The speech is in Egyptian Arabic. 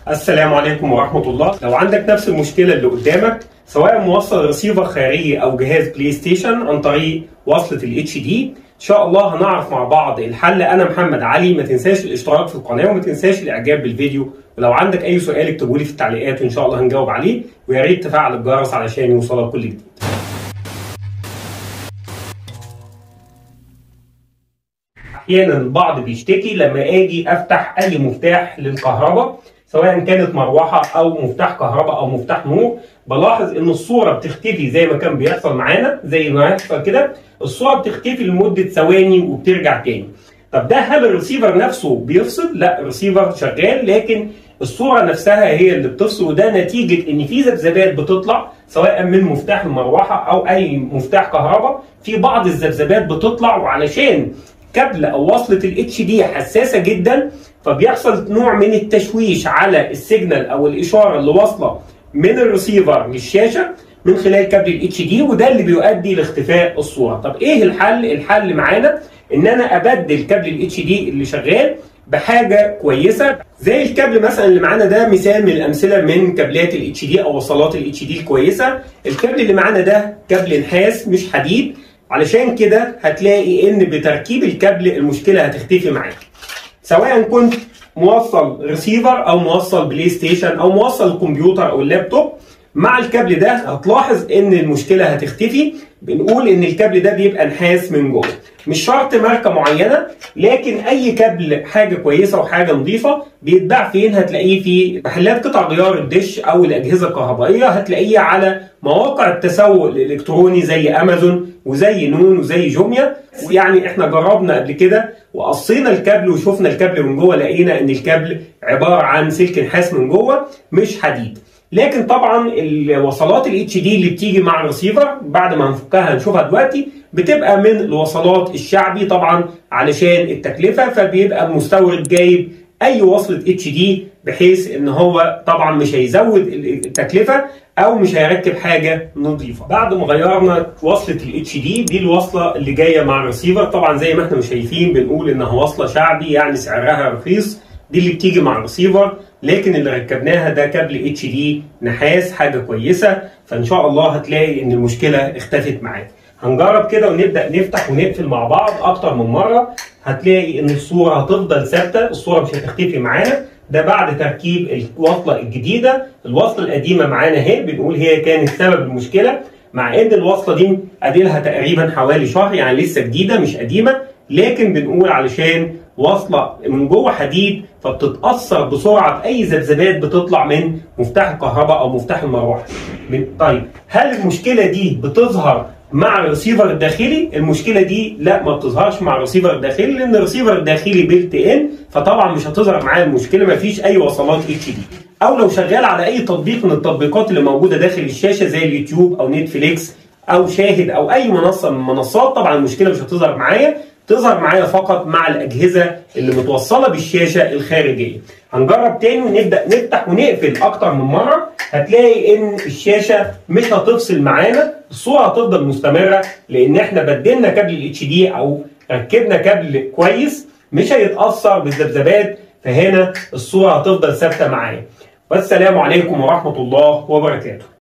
السلام عليكم ورحمة الله لو عندك نفس المشكلة اللي قدامك سواء موصل ريسيفر خارجي أو جهاز بلاي ستيشن عن طريق وصلة الاتش دي إن شاء الله هنعرف مع بعض الحل أنا محمد علي ما تنساش الاشتراك في القناة وما تنساش الإعجاب بالفيديو ولو عندك أي سؤال اكتبه لي في التعليقات وإن شاء الله هنجاوب عليه ويا ريت تفعل الجرس علشان يوصلك كل جديد احيانا البعض بيشتكي لما اجي افتح اي مفتاح للكهرباء سواء كانت مروحه او مفتاح كهرباء او مفتاح نور بلاحظ ان الصوره بتختفي زي ما كان بيحصل معانا زي ما يحصل كده الصوره بتختفي لمده ثواني وبترجع تاني طب ده هل الريسيفر نفسه بيفصل؟ لا الريسيفر شغال لكن الصوره نفسها هي اللي بتفصل وده نتيجه ان في ذبذبات بتطلع سواء من مفتاح المروحه او اي مفتاح كهرباء في بعض الذبذبات بتطلع وعلشان كابل او وصله الاتش دي حساسه جدا فبيحصل نوع من التشويش على السيجنال او الاشاره اللي واصله من الريسيفر للشاشه من خلال كابل الاتش دي وده اللي بيؤدي لاختفاء الصوره طب ايه الحل الحل معانا ان انا ابدل كابل الاتش دي اللي شغال بحاجه كويسه زي الكابل مثلا اللي معانا ده مثال من الامثله من كابلات الاتش دي او وصلات الاتش دي الكويسه الكابل اللي معانا ده كابل نحاس مش حديد علشان كده هتلاقي ان بتركيب الكابل المشكله هتختفي معاك سواء كنت موصل ريسيفر او موصل بلاي ستيشن او موصل الكمبيوتر او اللابتوب مع الكابل ده هتلاحظ ان المشكله هتختفي بنقول ان الكابل ده بيبقى نحاس من جوه مش شرط ماركه معينه لكن اي كابل حاجه كويسه وحاجه نظيفه بيتباع فين هتلاقيه في محلات قطع غيار الدش او الاجهزه الكهربائيه هتلاقيه على مواقع التسوق الالكتروني زي امازون وزي نون وزي جوميا يعني احنا جربنا قبل كده وقصينا الكابل وشفنا الكابل من جوه لقينا ان الكابل عباره عن سلك نحاس من جوه مش حديد لكن طبعا الوصلات الاتش دي اللي بتيجي مع الريسيفر بعد ما هنفكها هنشوفها دلوقتي بتبقى من الوصلات الشعبي طبعا علشان التكلفه فبيبقى المستورد جايب اي وصله اتش دي بحيث ان هو طبعا مش هيزود التكلفه او مش هيركب حاجه نظيفه بعد ما غيرنا وصله الاتش دي دي الوصله اللي جايه مع الريسيفر طبعا زي ما احنا شايفين بنقول انها وصله شعبي يعني سعرها رخيص دي اللي بتيجي مع الريسيفر لكن اللي ركبناها ده كابل اتش دي نحاس حاجه كويسه فان شاء الله هتلاقي ان المشكله اختفت معاك هنجرب كده ونبدا نفتح ونقفل مع بعض اكتر من مره هتلاقي ان الصوره هتفضل ثابته الصوره مش هتختفي معانا ده بعد تركيب الوصله الجديده الوصله القديمه معانا اهي بنقول هي كانت سبب المشكله مع ان الوصله دي اديلها تقريبا حوالي شهر يعني لسه جديده مش قديمه لكن بنقول علشان واصله من جوه حديد فبتتاثر بسرعه باي ذبذبات بتطلع من مفتاح الكهرباء او مفتاح المروحه. طيب هل المشكله دي بتظهر مع الريسيفر الداخلي؟ المشكله دي لا ما بتظهرش مع الريسيفر الداخلي لان الريسيفر الداخلي بيلت ان فطبعا مش هتظهر معاه المشكله ما فيش اي وصلات اتش دي. او لو شغال على اي تطبيق من التطبيقات اللي موجوده داخل الشاشه زي اليوتيوب او نتفليكس او شاهد او اي منصه من المنصات طبعا المشكله مش هتظهر معايا تظهر معايا فقط مع الاجهزه اللي متوصله بالشاشه الخارجيه هنجرب تاني ونبدا نفتح ونقفل اكتر من مره هتلاقي ان الشاشه مش هتفصل معانا الصوره هتفضل مستمره لان احنا بدلنا كابل الاتش دي او ركبنا كابل كويس مش هيتاثر بالذبذبات فهنا الصوره هتفضل ثابته معايا والسلام عليكم ورحمه الله وبركاته